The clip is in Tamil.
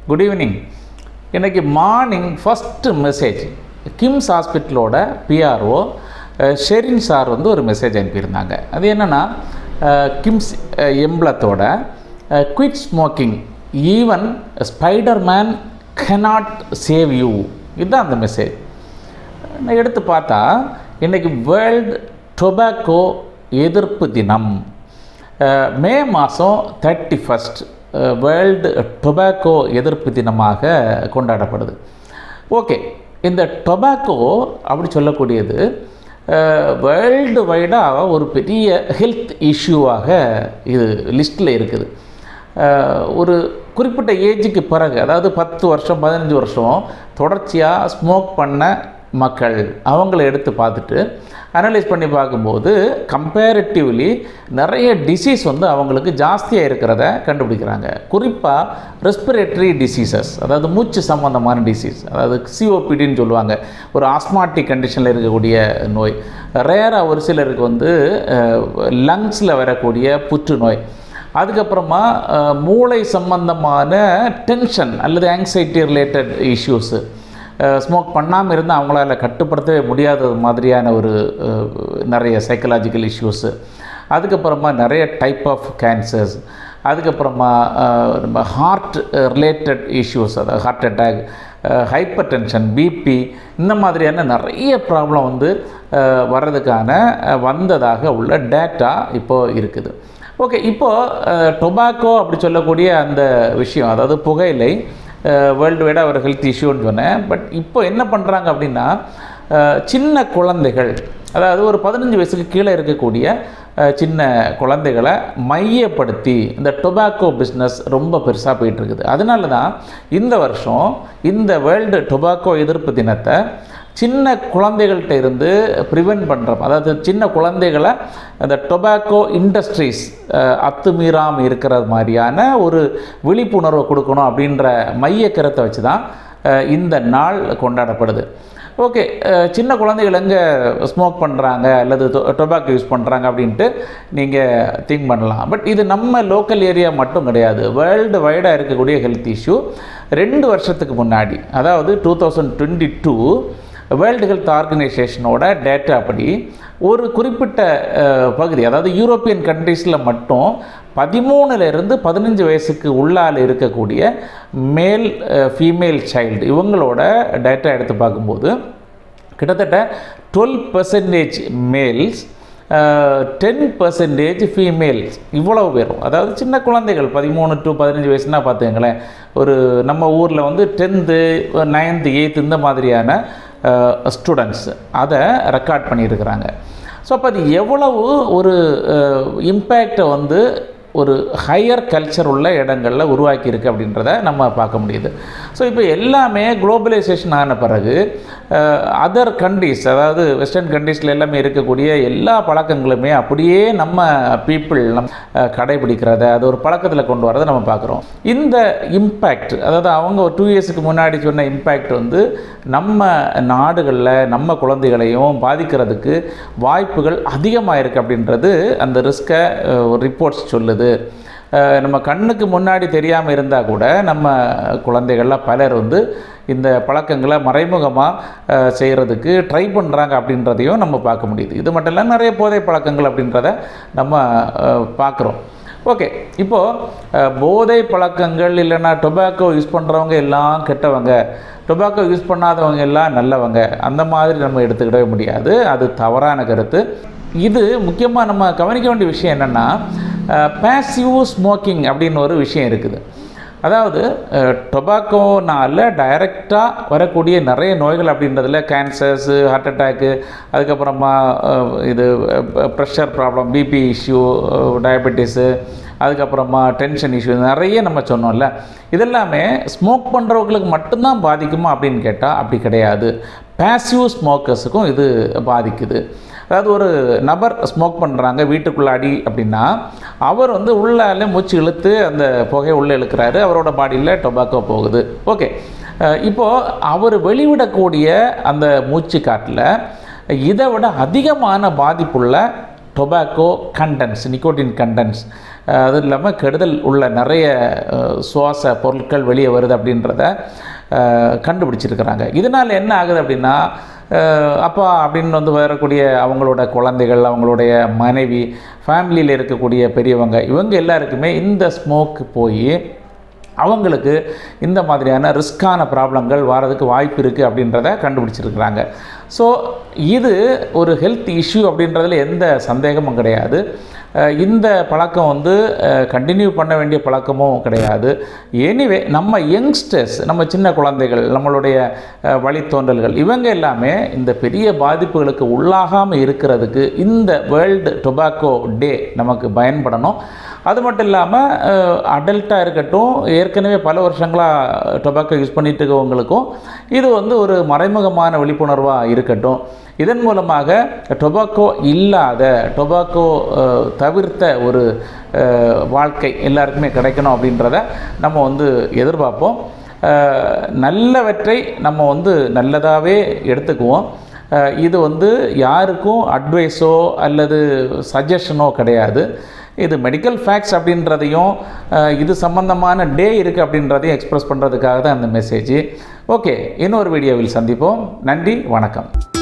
குட் ஈவினிங் இன்னைக்கு மார்னிங் ஃபஸ்ட்டு மெசேஜ் கிம்ஸ் ஹாஸ்பிட்டலோட பிஆர்ஓ ஷெரின் சார் வந்து ஒரு மெசேஜ் அனுப்பியிருந்தாங்க அது என்னென்னா கிம்ஸ் எம்ப்ளத்தோட quit smoking even spider man cannot save you இதுதான் அந்த மெசேஜ் நான் எடுத்து பார்த்தா இன்றைக்கி வேர்ல்டு டொபாக்கோ எதிர்ப்பு தினம் அஹ், மே மாதம் தேர்ட்டி ஃபஸ்ட் வேர்ல்டு டொபாக்கோ எதிர்ப்பு தினமாக கொண்டாடப்படுது ஓகே இந்த டொபாக்கோ அப்படி சொல்லக்கூடியது வேர்ல்டு வைடாக ஒரு பெரிய ஹெல்த் இஷ்யூவாக இது லிஸ்ட்டில் இருக்குது அஹ், ஒரு குறிப்பிட்ட ஏஜுக்கு பிறகு அதாவது பத்து வருஷம் பதினஞ்சு வருஷம் தொடர்ச்சியாக ஸ்மோக் பண்ண மக்கள் அவங்கள எடுத்து பார்த்துட்டு அனலைஸ் பண்ணி பார்க்கும்போது கம்பேரிட்டிவ்லி நிறைய டிசீஸ் வந்து அவங்களுக்கு ஜாஸ்தியாக இருக்கிறத கண்டுபிடிக்கிறாங்க குறிப்பாக ரெஸ்பிரேட்டரி டிசீசஸ் அதாவது மூச்சு சம்பந்தமான டிசீஸ் அதாவது சிஓபிடின்னு சொல்லுவாங்க ஒரு ஆஸ்மாட்டிக் கண்டிஷனில் இருக்கக்கூடிய நோய் ரேராக ஒரு சிலருக்கு வந்து லங்ஸில் வரக்கூடிய புற்றுநோய் அதுக்கப்புறமா அஹ், மூளை சம்பந்தமான டென்ஷன் அல்லது ஆங்ஸைட்டி ரிலேட்டட் இஷ்யூஸு ஸ்மோக் பண்ணாமல் இருந்தால் அவங்களால கட்டுப்படுத்தவே முடியாத மாதிரியான ஒரு அஹ், நிறைய சைக்கலாஜிக்கல் இஷ்யூஸு அதுக்கப்புறமா நிறைய டைப் ஆஃப் கேன்சர்ஸ் அதுக்கப்புறமா அஹ், நம்ம ஹார்ட் ரிலேட்டட் இஷ்யூஸ் அதாவது heart attack hypertension BP இந்த மாதிரியான நிறைய ப்ராப்ளம் வந்து அஹ், வர்றதுக்கான அஹ், வந்ததாக உள்ள டேட்டா இப்போது இருக்குது ஓகே இப்போது டொபாக்கோ அப்படி சொல்லக்கூடிய அந்த விஷயம் அதாவது புகையிலை வேர்ல்டு வைடாக ஒரு ஹெல்த் இஷ்யூன்னு சொன்னேன் பட் இப்போ என்ன பண்ணுறாங்க அப்படின்னா அஹ், சின்ன குழந்தைகள் அதாவது ஒரு பதினஞ்சு வயசுக்கு கீழே இருக்கக்கூடிய அஹ், சின்ன குழந்தைகளை மையப்படுத்தி இந்த டொபாக்கோ பிஸ்னஸ் ரொம்ப பெருசாக போயிட்டு இருக்குது அதனால தான் இந்த வருஷம் இந்த வேர்ல்டு டொபாக்கோ எதிர்ப்பு தினத்தை சின்ன குழந்தைகள்கிட்ட இருந்து ப்ரிவென்ட் பண்ணுறோம் அதாவது சின்ன குழந்தைகளை அந்த டொபாக்கோ இண்டஸ்ட்ரீஸ் அத்துமீறாமல் இருக்கிறது மாதிரியான ஒரு விழிப்புணர்வை கொடுக்கணும் அப்படின்ற மைய கருத்தை வச்சு தான் அஹ், இந்த நாள் கொண்டாடப்படுது ஓகே அஹ், சின்ன குழந்தைகள் எங்கே ஸ்மோக் பண்ணுறாங்க அல்லது டொபாக்கோ யூஸ் பண்ணுறாங்க அப்படின்ட்டு நீங்கள் திங்க் பண்ணலாம் பட் இது நம்ம லோக்கல் ஏரியா மட்டும் கிடையாது வேர்ல்டு வைடாக இருக்கக்கூடிய ஹெல்த் இஷ்யூ ரெண்டு வருஷத்துக்கு முன்னாடி அதாவது two thousand twenty two world health ஆர்கனைசேஷனோட டேட்டா படி ஒரு குறிப்பிட்ட அஹ், பகுதி அதாவது யூரோப்பியன் கண்ட்ரீஸில் மட்டும் பதிமூணுலேருந்து பதினஞ்சு வயசுக்கு உள்ளால் இருக்கக்கூடிய மேல் ஃபீமேல் சைல்டு இவங்களோட டேட்டா எடுத்து பார்க்கும்போது கிட்டத்தட்ட twelve percentage males ten percentage females இவ்வளவு பேரும் அதாவது சின்ன குழந்தைகள் பதிமூணு டு பதினஞ்சு வயசுனா பார்த்துங்களேன் ஒரு நம்ம ஊரில் வந்து டென்த்து நைன்த்து எயித்து இந்த மாதிரியான ஸ்டூடெண்ட்ஸ் அதை ரெக்கார்ட் பண்ணியிருக்கிறாங்க ஸோ அப்போ அது எவ்வளவு ஒரு இம்பேக்டை வந்து ஒரு ஹையர் கல்ச்சர் உள்ள இடங்களில் உருவாக்கியிருக்கு அப்படின்றத நம்ம பார்க்க முடியுது ஸோ இப்போ எல்லாமே குளோபலைசேஷன் ஆன பிறகு அதர் கண்ட்ரீஸ் அதாவது வெஸ்டர்ன் கண்ட்ரீஸில் எல்லாமே இருக்கக்கூடிய எல்லா பழக்கங்களுமே அப்படியே நம்ம பீப்புள் நம் அஹ், கடைபிடிக்கிறத அது ஒரு பழக்கத்தில் கொண்டு வரதை நம்ம பார்க்குறோம் இந்த இம்பேக்ட் அதாவது அவங்க ஒரு டூ இயர்ஸுக்கு முன்னாடி சொன்ன இம்பேக்ட் வந்து நம்ம நாடுகளில் நம்ம குழந்தைகளையும் பாதிக்கிறதுக்கு வாய்ப்புகள் அதிகமாக இருக்குது அப்படின்றது அந்த ரிஸ்க்கை ரிப்போர்ட்ஸ் சொல்லுது அஹ் நம்ம கண்ணுக்கு முன்னாடி தெரியாமல் இருந்தால் கூட நம்ம குழந்தைகள்லாம் பலர் வந்து இந்த பழக்கங்களை மறைமுகமாக செய்கிறதுக்கு ட்ரை பண்ணுறாங்க அப்படின்றதையும் நம்ம பார்க்க முடியுது இது மட்டும் இல்லை நிறைய போதை பழக்கங்கள் அப்படின்றத நம்ம பார்க்குறோம் ஓகே இப்போது போதை பழக்கங்கள் இல்லைன்னா டொபாக்கோ யூஸ் பண்ணுறவங்க எல்லாம் கெட்டவங்க டொபாக்கோ யூஸ் பண்ணாதவங்க எல்லாம் நல்லவங்க அந்த மாதிரி நம்ம எடுத்துக்கிடவே முடியாது அது தவறான கருத்து இது முக்கியமாக நம்ம கவனிக்க வேண்டிய விஷயம் என்னென்னா பேசிவ் ஸ்மோக்கிங் அப்படின்னு ஒரு விஷயம் இருக்குது அதாவது டொபாக்கோனால் டைரெக்டாக வரக்கூடிய நிறைய நோய்கள் அப்படின்றதுல கேன்சர்ஸு ஹார்ட் அட்டாக்கு அதுக்கப்புறமா அஹ், இது pressure problem BP issue diabetes அதுக்கப்புறமா டென்ஷன் இஷ்யூ நிறைய நம்ம சொன்னோம்ல இதெல்லாமே ஸ்மோக் பண்ணுறவங்களுக்கு மட்டும்தான் பாதிக்குமா அப்படின்னு கேட்டால் அப்படி கிடையாது பேசிவ் ஸ்மோக்கர்ஸுக்கும் இது பாதிக்குது அதாவது ஒரு நபர் ஸ்மோக் பண்ணுறாங்க வீட்டுக்குள்ளாடி அப்படின்னா அவர் வந்து உள்ளால மூச்சு இழுத்து அந்த புகையை உள்ளே இழுக்கிறாரு அவரோட பாடியில் டொபாக்கோ போகுது ஓகே இப்போது அவர் வெளிவிடக்கூடிய அந்த மூச்சு காட்டில் இதை விட அதிகமான பாதிப்புள்ள டொபாக்கோ கண்டன்ஸ் நிக்கோட்டின் கண்டன்ஸ் அது இல்லாமல் கெடுதல் உள்ள நிறைய அஹ், சுவாச பொருட்கள் வெளியே வருது அப்படின்றத அஹ், கண்டுபிடிச்சிருக்கிறாங்க இதனால் என்ன ஆகுது அப்படின்னா அஹ், அப்பா அப்படின்னு வந்து வரக்கூடிய அவங்களோட குழந்தைகள் அவங்களுடைய மனைவி ஃபேமிலியில் இருக்கக்கூடிய பெரியவங்க இவங்க எல்லாருக்குமே இந்த ஸ்மோக் போய் அவங்களுக்கு இந்த மாதிரியான ரிஸ்க்கான ப்ராப்ளங்கள் வரதுக்கு வாய்ப்பு இருக்குது அப்படின்றத கண்டுபிடிச்சிருக்கிறாங்க ஸோ இது ஒரு ஹெல்த் இஷ்யூ அப்படின்றதுல எந்த சந்தேகமும் கிடையாது அஹ் இந்த பழக்கம் வந்து கண்டினியூ பண்ண வேண்டிய பழக்கமும் கிடையாது எனிவே நம்ம யங்ஸ்டர்ஸ் நம்ம சின்ன குழந்தைகள் நம்மளுடைய அஹ், வழித்தோன்றல்கள் இவங்க எல்லாமே இந்த பெரிய பாதிப்புகளுக்கு உள்ளாகாமல் இருக்கிறதுக்கு இந்த வேர்ல்டு டொபாக்கோ டே நமக்கு பயன்படணும் அது மட்டும் இல்லாமல் அடல்ட்டாக இருக்கட்டும் ஏற்கனவே பல வருஷங்களாக டொபாக்கோ யூஸ் பண்ணிட்டு இருக்கவங்களுக்கும் இது வந்து ஒரு மறைமுகமான விழிப்புணர்வாக இருக்கட்டும் இதன் மூலமாக டொபாக்கோ இல்லாத டொபாக்கோ அஹ், தவிர்த்த ஒரு அஹ், வாழ்க்கை எல்லாருக்குமே கிடைக்கணும் அப்படின்றத நம்ம வந்து எதிர்பார்ப்போம் அஹ், நல்லவற்றை நம்ம வந்து நல்லதாகவே எடுத்துக்குவோம் அஹ், இது வந்து யாருக்கும் அட்வைஸோ அல்லது சஜஷனோ கிடையாது இது மெடிக்கல் ஃபேக்ட்ஸ் அப்படின்றதையும் அஹ், இது சம்பந்தமான டே இருக்குது அப்படின்றதையும் எக்ஸ்பிரஸ் பண்ணுறதுக்காக தான் அந்த மெசேஜ் ஓகே இன்னொரு வீடியோவில் சந்திப்போம் நன்றி வணக்கம்